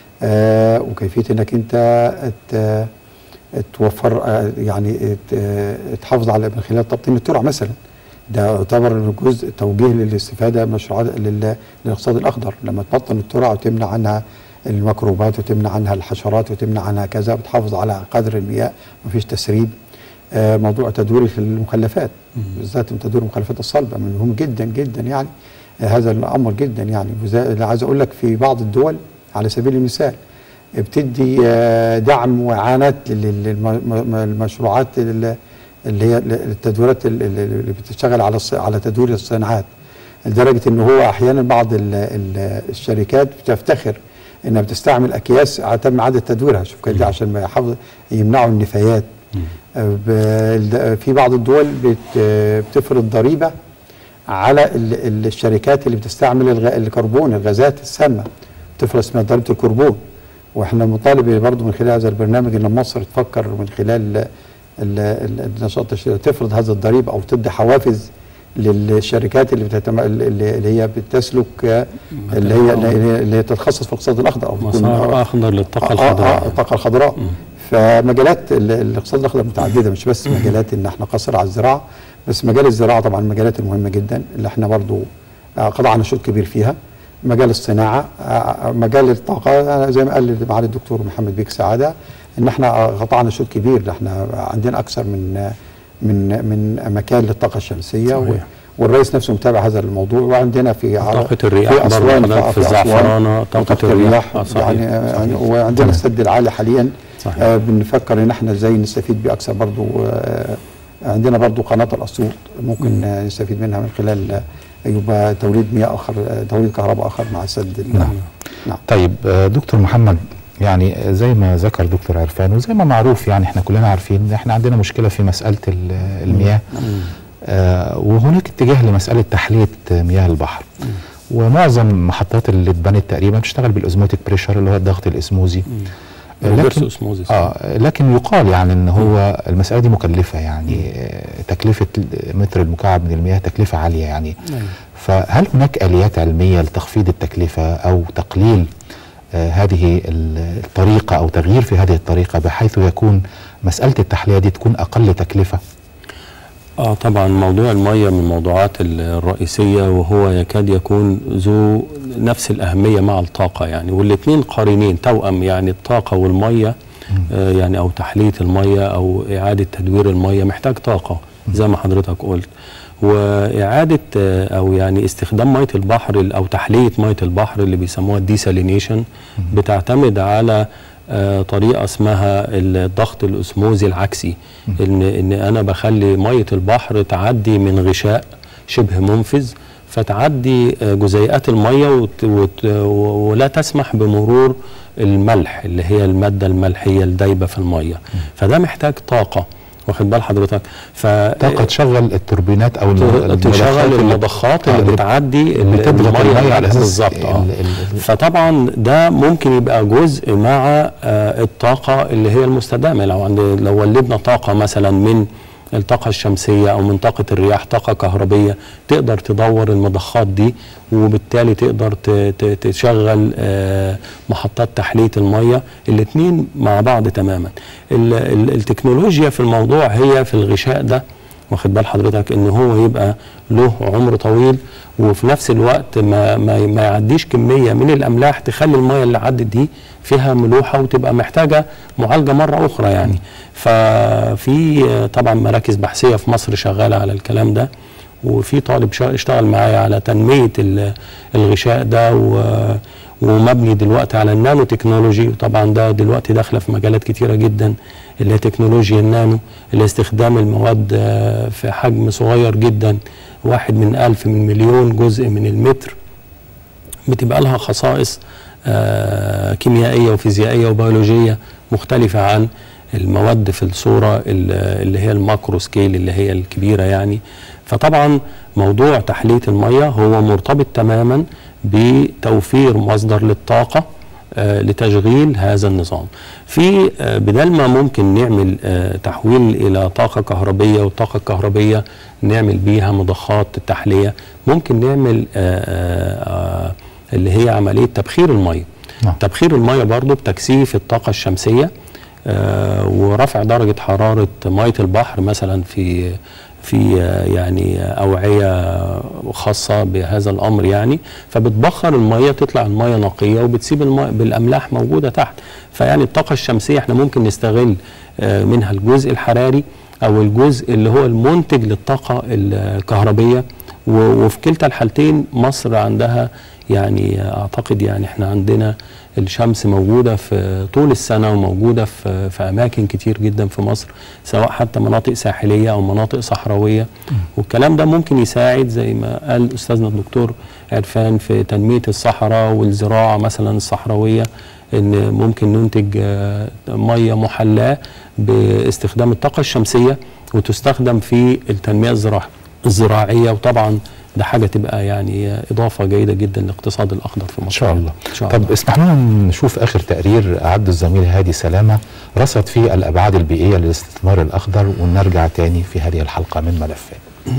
آه وكيفيه انك انت ت- توفر آه يعني ت- تحافظ على من خلال تبطين الترع مثلا ده يعتبر جزء توجيه للاستفاده مشروعات لل- للاقتصاد الاخضر لما تبطن الترع وتمنع عنها الميكروبات وتمنع عنها الحشرات وتمنع عنها كذا وتحافظ على قدر المياه مفيش تسريب آه، موضوع تدوير المخلفات بالذات تدوير المخلفات الصلبه مهم جدا جدا يعني آه، هذا الامر جدا يعني وزي- اللي عايز اقول لك في بعض الدول على سبيل المثال بتدي آه، دعم واعانات للمشروعات اللي هي التدويرات اللي اللي بتشتغل على الص- على تدوير الصناعات لدرجه ان هو احيانا بعض ال- ال- الشركات بتفتخر انها بتستعمل اكياس تم اعاده تدويرها شوف كده عشان ما يحافظ يمنعوا النفايات آه، ب- في بعض الدول بت- بتفرض ضريبه على ال- ال- الشركات اللي بتستعمل الغ- الكربون الغازات السامه بتفرض اسمها ضريبه الكربون واحنا مطالب برضو من خلال هذا البرنامج ان مصر تفكر من خلال ال- ال- النشاط التشريعي تفرض هذا الضريبه او تدي حوافز للشركات اللي بتتم... اللي اللي هي بتسلك آه، اللي هي اللي هي, اللي هي تتخصص في الاقتصاد الاخضر او تكون- مسار اخضر للطاقه آه، آه، الخضراء الطاقه الخضراء فمجالات ال- الاقتصاد الاخضر متعدده مش بس مجالات ان احنا قصر على الزراعه بس مجال الزراعه طبعا من المجالات المهمه جدا اللي احنا برضو آه، قطعنا شوط كبير فيها مجال الصناعه آه، مجال الطاقه آه، زي ما قال معالي الدكتور محمد بيك سعاده ان احنا آه، قطعنا شوط كبير احنا عندنا اكثر من آه، من من مكان للطاقه الشمسيه و- صحيح. والرئيس نفسه متابع هذا الموضوع وعندنا في طاقة الرياح في برضه اسوان حضرتك في أسوان الزعفرانة طاقة الرياح. آه، صحيح، يعني آه، صحيح. وعندنا تمام. السد العالي حاليا صحيح. آه بنفكر ان احنا ازاي نستفيد بيه اكثر برضو آه عندنا برضو قناه الاسيوط ممكن آه نستفيد منها من خلال آه يبقى توليد مياه اخر آه توليد كهرباء اخر مع السد ال- نعم. نعم طيب آه، دكتور محمد يعني زي ما ذكر دكتور عرفان وزي ما معروف يعني احنا كلنا عارفين ان احنا عندنا مشكله في مساله ال- المياه آه وهناك اتجاه لمساله تحليه مياه البحر ومعظم محطات اللي اتبنت تقريبا بتشتغل بالاوزموتيك بريشر اللي هو الضغط الاسموزي آه، ريفرس لكن اوسموزيس اه لكن يقال يعني ان هو المساله دي مكلفه يعني آه، تكلفه متر المكعب من المياه تكلفه عاليه يعني فهل هناك اليات علميه لتخفيض التكلفه او تقليل آه هذه ال- الطريقه او تغيير في هذه الطريقه بحيث يكون مساله التحليه دي تكون اقل تكلفه اه طبعا موضوع الميه من الموضوعات ال- الرئيسيه وهو يكاد يكون ذو نفس الاهميه مع الطاقه يعني والاثنين قارنين توأم يعني الطاقه والميه آه يعني او تحليه الميه او اعاده تدوير الميه محتاج طاقه زي ما حضرتك قلت واعاده آه، او يعني استخدام ميه البحر ال- او تحليه ميه البحر اللي بيسموها الديسالينيشن بتعتمد على آه، طريقه اسمها الضغط الاسموزي العكسي ان ان انا بخلي ميه البحر تعدي من غشاء شبه منفذ فتعدي آه، جزيئات الميه وت وت ولا تسمح بمرور الملح اللي هي الماده الملحيه الدايبه في الميه فده محتاج طاقه واخد بال حضرتك ف طاقه تشغل التوربينات او الم- تشغل اللي- المضخات آه، اللي بتعدي اللي بتضغط الميه على اساس بالظبط اه ال- ال- ال- فطبعا ده ممكن يبقى جزء مع آه، الطاقه اللي هي المستدامه لو عند لو ولدنا طاقه مثلا من الطاقة الشمسية أو من طاقة الرياح طاقة كهربية تقدر تدور المضخات دي وبالتالي تقدر ت- ت- تشغل آه، محطات تحلية المية الاتنين مع بعض تماما ال- ال- التكنولوجيا في الموضوع هي في الغشاء ده واخد بال حضرتك ان هو يبقى له عمر طويل وفي نفس الوقت ما ما, ما يعديش كميه من الاملاح تخلي الميه اللي عدت دي فيها ملوحه وتبقى محتاجه معالجه مره اخرى يعني ففي آه، طبعا مراكز بحثيه في مصر شغاله على الكلام ده وفي طالب شا- اشتغل معايا على تنميه ال- الغشاء ده و- ومبني دلوقتي على النانو تكنولوجي وطبعا ده دلوقتي داخله في مجالات كتيره جدا اللي هي تكنولوجيا النانو اللي استخدام المواد آه، في حجم صغير جدا واحد من ألف من مليون جزء من المتر بتبقى لها خصائص آه، كيميائيه وفيزيائيه وبيولوجيه مختلفه عن المواد في الصوره ال- اللي هي الماكرو سكيل اللي هي الكبيره يعني فطبعا موضوع تحليه الميه هو مرتبط تماما بتوفير مصدر للطاقه آه، لتشغيل هذا النظام في آه، بدل ما ممكن نعمل آه، تحويل الى طاقه كهربيه والطاقه الكهربيه نعمل بيها مضخات التحليه ممكن نعمل آه، آه، آه، اللي هي عمليه تبخير الميه نعم. تبخير الميه برضو بتكثيف الطاقه الشمسيه آه، ورفع درجه حراره ميه البحر مثلا في في آه، يعني اوعيه خاصه بهذا الامر يعني فبتبخر الميه تطلع الميه نقيه وبتسيب الميه بالاملاح موجوده تحت فيعني الطاقه الشمسيه احنا ممكن نستغل آه، منها الجزء الحراري او الجزء اللي هو المنتج للطاقه الكهربيه و- وفي كلتا الحالتين مصر عندها يعني اعتقد يعني احنا عندنا الشمس موجوده في طول السنه وموجوده في في اماكن كتير جدا في مصر سواء حتى مناطق ساحليه او مناطق صحراويه والكلام ده ممكن يساعد زي ما قال استاذنا الدكتور عرفان في تنميه الصحراء والزراعه مثلا الصحراويه ان ممكن ننتج آه، ميه محلاه باستخدام الطاقه الشمسيه وتستخدم في التنميه الزراعيه الزراعيه وطبعا ده حاجه تبقى يعني اضافه جيده جدا للاقتصاد الاخضر في مصر ان شاء الله ان شاء طب الله اسمحوا لنا نشوف اخر تقرير اعده الزميل هادي سلامه رصد فيه الابعاد البيئيه للاستثمار الاخضر ونرجع تاني في هذه الحلقه من ملفات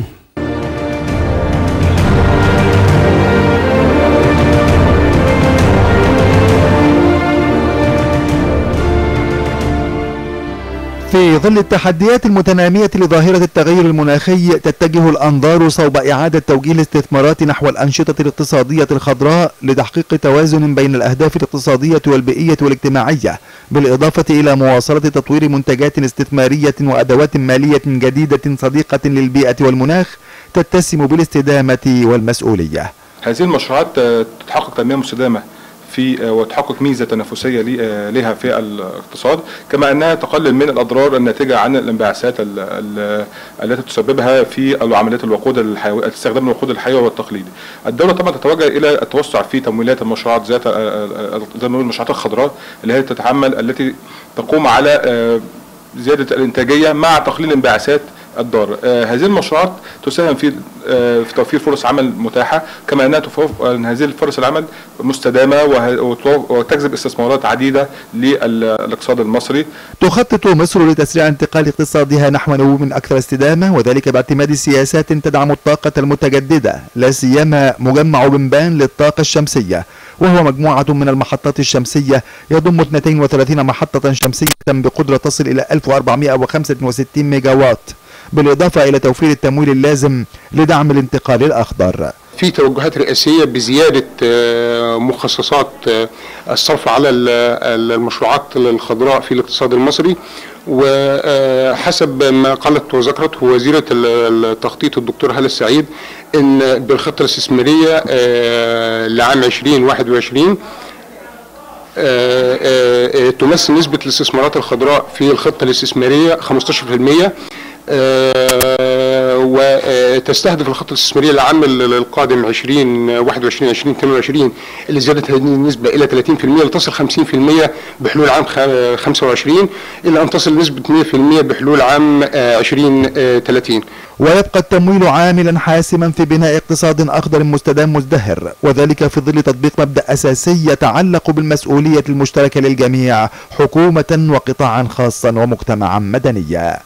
في ظل التحديات المتنامية لظاهرة التغير المناخي تتجه الأنظار صوب إعادة توجيه الاستثمارات نحو الأنشطة الاقتصادية الخضراء لتحقيق توازن بين الأهداف الاقتصادية والبيئية والاجتماعية بالإضافة إلى مواصلة تطوير منتجات استثمارية وأدوات مالية جديدة صديقة للبيئة والمناخ تتسم بالاستدامة والمسؤولية هذه المشروعات آه، تحقق تنميه مستدامه في آه، وتحقق ميزه تنافسيه لي- آه، لها في الاقتصاد كما انها تقلل من الاضرار الناتجه عن الانبعاثات ال- ال- التي تسببها في عمليات الوقود الحيوي استخدام الوقود الحيوي والتقليدي. الدوله طبعا تتوجه الى التوسع في تمويلات المشروعات ذات آه، آه، زي ما بنقول المشروعات الخضراء اللي هي تتحمل التي تقوم على آه، زياده الانتاجيه مع تقليل انبعاثات الضار آه هذه المشروعات تساهم في آه في توفير فرص عمل متاحه كما انها تفوق ان هذه الفرص العمل مستدامه وه- وتو- وتجذب استثمارات عديده للاقتصاد المصري تخطط مصر لتسريع انتقال اقتصادها نحو نمو أكثر استدامة وذلك باعتماد سياسات تدعم الطاقة المتجددة لا سيما مجمع بنبان للطاقة الشمسية وهو مجموعة من المحطات الشمسية يضم 32 محطة شمسية بقدرة تصل إلى 1465 ميجا وات بالإضافة إلى توفير التمويل اللازم لدعم الانتقال الأخضر في توجهات رئاسية بزيادة آه، مخصصات آه، الصرف على ال- ال- المشروعات الخضراء في الاقتصاد المصري وحسب ما قالت وذكرت وزيرة ال- التخطيط الدكتور هلا السعيد ان بالخطة الاستثمارية آه، لعام 2021 آه، آه، آه، تمثل نسبة الاستثمارات الخضراء في الخطة الاستثمارية 15% آه، وتستهدف الخطة الاستثمارية للعام القادم 2021 2022 اللي زادت هذه النسبة إلى 30% لتصل 50% بحلول عام خ- 25 إلى أن تصل نسبة 100% بحلول عام آه، 2030 ويبقى التمويل عاملا حاسما في بناء اقتصاد أخضر مستدام مزدهر وذلك في ظل تطبيق مبدأ أساسي يتعلق بالمسؤولية المشتركة للجميع حكومة وقطاعا خاصا ومجتمعا مدنيا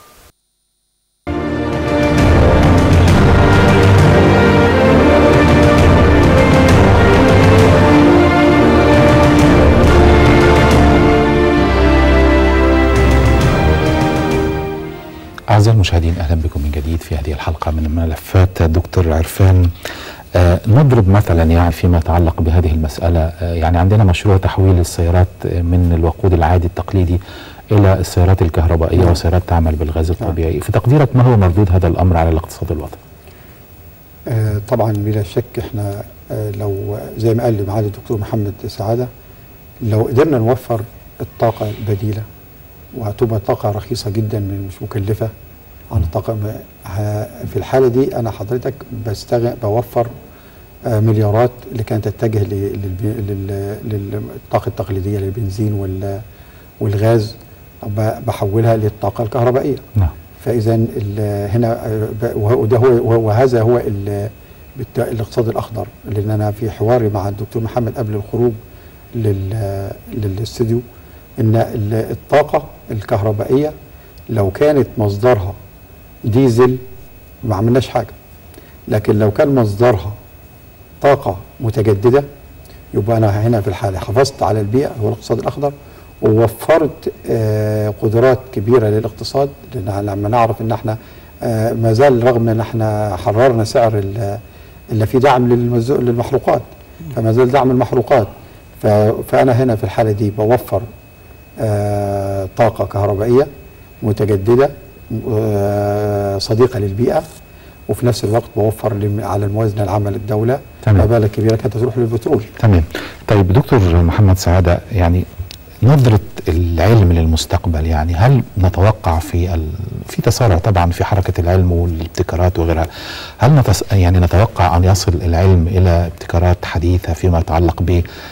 أعزائي المشاهدين المشاهدين اهلا بكم من جديد في هذه الحلقه من ملفات دكتور عرفان آه نضرب مثلا يعني فيما يتعلق بهذه المساله آه يعني عندنا مشروع تحويل السيارات من الوقود العادي التقليدي الى السيارات الكهربائيه وسيارات تعمل بالغاز الطبيعي في تقديرك ما هو مردود هذا الامر على الاقتصاد الوطني آه طبعا بلا شك احنا آه لو زي ما قال معالي الدكتور محمد سعاده لو قدرنا نوفر الطاقه البديله وهتبقى طاقه رخيصه جدا مش مكلفه عن الطاقه في الحاله دي انا حضرتك بستغ... بوفر آه مليارات اللي كانت تتجه للطاقه التقليديه للبنزين وال... والغاز بحولها للطاقه الكهربائيه نعم فاذا هنا وده هو وهذا هو الاقتصاد الاخضر لان انا في حواري مع الدكتور محمد قبل الخروج لل للاستوديو ان الطاقه الكهربائيه لو كانت مصدرها ديزل ما عملناش حاجه لكن لو كان مصدرها طاقه متجدده يبقى انا هنا في الحاله حافظت على البيئه هو الاقتصاد الاخضر ووفرت آه قدرات كبيره للاقتصاد لان لما نعرف ان احنا آه ما زال رغم ان احنا حررنا سعر اللي في دعم للمحروقات فما زال دعم المحروقات فانا هنا في الحاله دي بوفر آه طاقه كهربائيه متجدده صديقه للبيئه وفي نفس الوقت بوفر على الموازنه العامه للدوله مبالغ كبيره كانت تروح للبترول تمام طيب دكتور محمد سعاده يعني نظرة العلم للمستقبل يعني هل نتوقع في ال... في تسارع طبعا في حركة العلم والابتكارات وغيرها هل نتس... يعني نتوقع أن يصل العلم إلى ابتكارات حديثة فيما يتعلق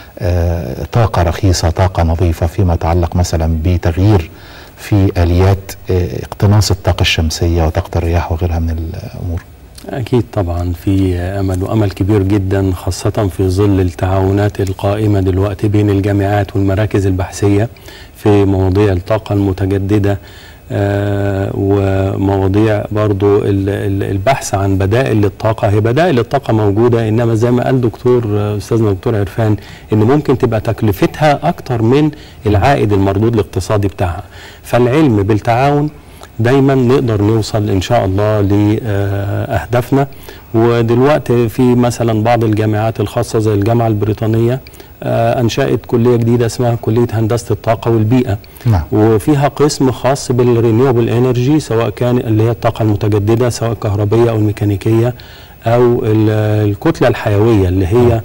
بطاقة رخيصة طاقة نظيفة فيما يتعلق مثلا بتغيير في آليات اقتناص الطاقة الشمسية وطاقة الرياح وغيرها من الأمور أكيد طبعا في أمل وأمل كبير جدا خاصة في ظل التعاونات القائمة دلوقتي بين الجامعات والمراكز البحثية في مواضيع الطاقة المتجددة آه ومواضيع برضو البحث عن بدائل للطاقة هي بدائل الطاقة موجودة إنما زي ما قال دكتور أستاذنا دكتور عرفان إن ممكن تبقى تكلفتها أكتر من العائد المردود الاقتصادي بتاعها فالعلم بالتعاون دايما نقدر نوصل ان شاء الله لاهدافنا ودلوقتي في مثلا بعض الجامعات الخاصه زي الجامعه البريطانيه انشات كليه جديده اسمها كليه هندسه الطاقه والبيئه نعم. وفيها قسم خاص بالرينيوبل انرجي سواء كان اللي هي الطاقه المتجدده سواء الكهربيه او الميكانيكيه او الكتله الحيويه اللي هي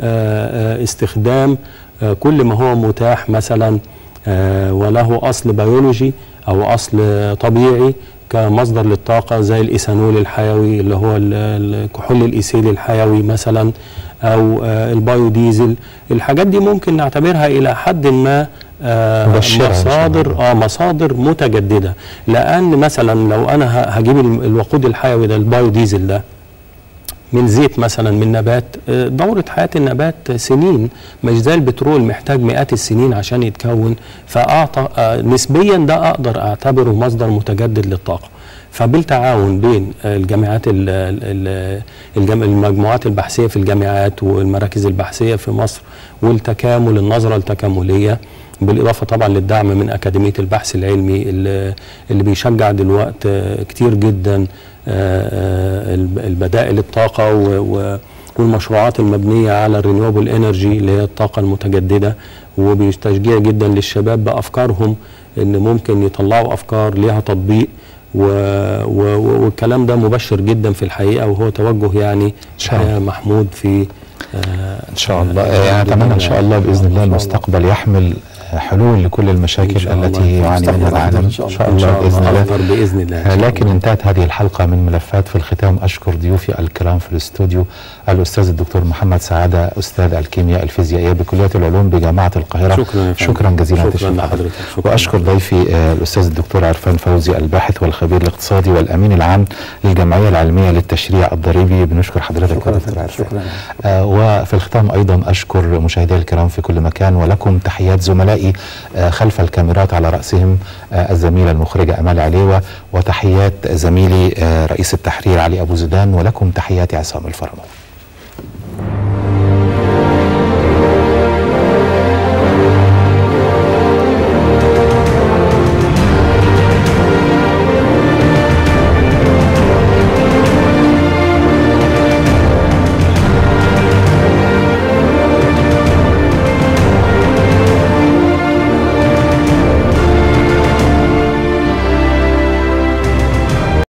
استخدام كل ما هو متاح مثلا وله اصل بيولوجي او اصل طبيعي كمصدر للطاقه زي الايثانول الحيوي اللي هو الكحول الايثيلي الحيوي مثلا او البايو ديزل الحاجات دي ممكن نعتبرها الى حد ما مصادر اه مصادر متجدده لان مثلا لو انا هجيب الوقود الحيوي ده البايو ديزل ده من زيت مثلا من نبات دورة حياة النبات سنين مش زي البترول محتاج مئات السنين عشان يتكون فأعطى نسبيا ده أقدر أعتبره مصدر متجدد للطاقة فبالتعاون بين الجامعات المجموعات البحثية في الجامعات والمراكز البحثية في مصر والتكامل النظرة التكاملية بالإضافة طبعا للدعم من أكاديمية البحث العلمي اللي, اللي بيشجع دلوقتي كتير جدا البدائل الطاقة والمشروعات المبنية على الرينيوبل انرجي اللي هي الطاقة المتجددة وبيستشجع جدا للشباب بأفكارهم ان ممكن يطلعوا أفكار ليها تطبيق و و والكلام ده مبشر جدا في الحقيقة وهو توجه يعني محمود في ان شاء الله يعني اتمنى ان شاء الله باذن الله المستقبل يحمل حلول لكل المشاكل التي يعاني منها العالم ان شاء الله باذن الله باذن الله لكن انتهت هذه الحلقه من ملفات في الختام اشكر ضيوفي الكرام في الاستوديو الاستاذ الدكتور محمد سعاده استاذ الكيمياء الفيزيائيه بكليه العلوم بجامعه القاهره شكرا شكرا جزيلا شكرا لحضرتك واشكر ضيفي الاستاذ الدكتور عرفان فوزي الباحث والخبير الاقتصادي والامين العام للجمعيه العلميه للتشريع الضريبي بنشكر حضرتك شكرا دكتور شكرا آه وفي الختام ايضا اشكر مشاهدي الكرام في كل مكان ولكم تحيات زملائي خلف الكاميرات على رأسهم الزميلة المخرجة أمال عليوة وتحيات زميلي رئيس التحرير علي أبو زيدان ولكم تحياتي عصام الفرمو